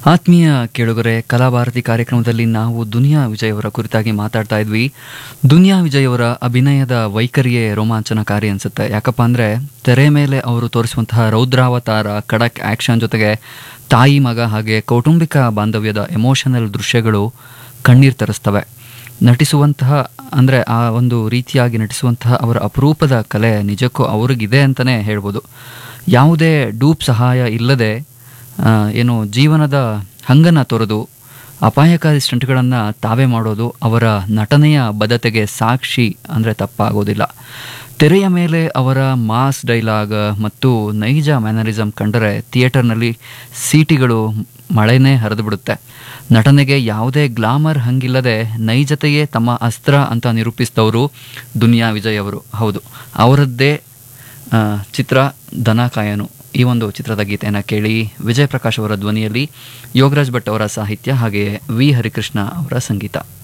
ಆತ್ಮೀಯ ಕೇಳುಗರೆ ಕಲಾಭಾರತಿ ಕಾರ್ಯಕ್ರಮದಲ್ಲಿ ನಾವು ದುನಿಯಾ ವಿಜಯ್ ಅವರ ಕುರಿತಾಗಿ ಮಾತಾಡ್ತಾ ಇದ್ವಿ ದುನಿಯಾ ವಿಜಯ್ ಅವರ ಅಭಿನಯದ ವೈಖರಿಯೇ ರೋಮಾಂಚನಕಾರಿ ಅನ್ಸುತ್ತೆ ಯಾಕಪ್ಪ ಅಂದರೆ ತೆರೆ ಮೇಲೆ ಅವರು ತೋರಿಸುವಂತಹ ರೌದ್ರಾವತಾರ ಖಡಕ್ ಆ್ಯಕ್ಷನ್ ಜೊತೆಗೆ ತಾಯಿ ಮಗ ಹಾಗೆ ಕೌಟುಂಬಿಕ ಬಾಂಧವ್ಯದ ಎಮೋಷನಲ್ ದೃಶ್ಯಗಳು ಕಣ್ಣೀರು ತರಿಸ್ತವೆ ನಟಿಸುವಂತಹ ಅಂದರೆ ಆ ಒಂದು ರೀತಿಯಾಗಿ ನಟಿಸುವಂತಹ ಅವರ ಅಪರೂಪದ ಕಲೆ ನಿಜಕ್ಕೂ ಅವ್ರಿಗಿದೆ ಅಂತಲೇ ಹೇಳ್ಬೋದು ಯಾವುದೇ ಡೂಪ್ ಸಹಾಯ ಇಲ್ಲದೆ ಆ, ಏನು ಜೀವನದ ಹಂಗನ್ನು ತೊರೆದು ಅಪಾಯಕಾರಿ ಸ್ಟಂಟ್ಗಳನ್ನು ತಾವೇ ಮಾಡೋದು ಅವರ ನಟನೆಯ ಬದ್ಧತೆಗೆ ಸಾಕ್ಷಿ ಅಂದರೆ ತಪ್ಪಾಗೋದಿಲ್ಲ ತೆರೆಯ ಮೇಲೆ ಅವರ ಮಾಸ್ ಡೈಲಾಗ್ ಮತ್ತು ನೈಜ ಮ್ಯಾನರಿಸಮ್ ಕಂಡರೆ ಥಿಯೇಟರ್ನಲ್ಲಿ ಸೀಟಿಗಳು ಮಳೆನೇ ಹರಿದು ಬಿಡುತ್ತೆ ನಟನೆಗೆ ಯಾವುದೇ ಗ್ಲಾಮರ್ ಹಂಗಿಲ್ಲದೆ ನೈಜತೆಯೇ ತಮ್ಮ ಅಸ್ತ್ರ ಅಂತ ನಿರೂಪಿಸಿದವರು ದುನಿಯಾ ವಿಜಯ್ ಅವರು ಹೌದು ಅವರದ್ದೇ ಆ, ಚಿತ್ರ ದನ ಕಾಯನು ಈ ಒಂದು ಚಿತ್ರದ ಗೀತೆಯನ್ನು ಕೇಳಿ ವಿಜಯ್ ಪ್ರಕಾಶ್ ಅವರ ಧ್ವನಿಯಲ್ಲಿ ಯೋಗರಾಜ್ ಭಟ್ ಅವರ ಸಾಹಿತ್ಯ ಹಾಗೆಯೇ ವಿ ಹರಿಕೃಷ್ಣ ಅವರ ಸಂಗೀತ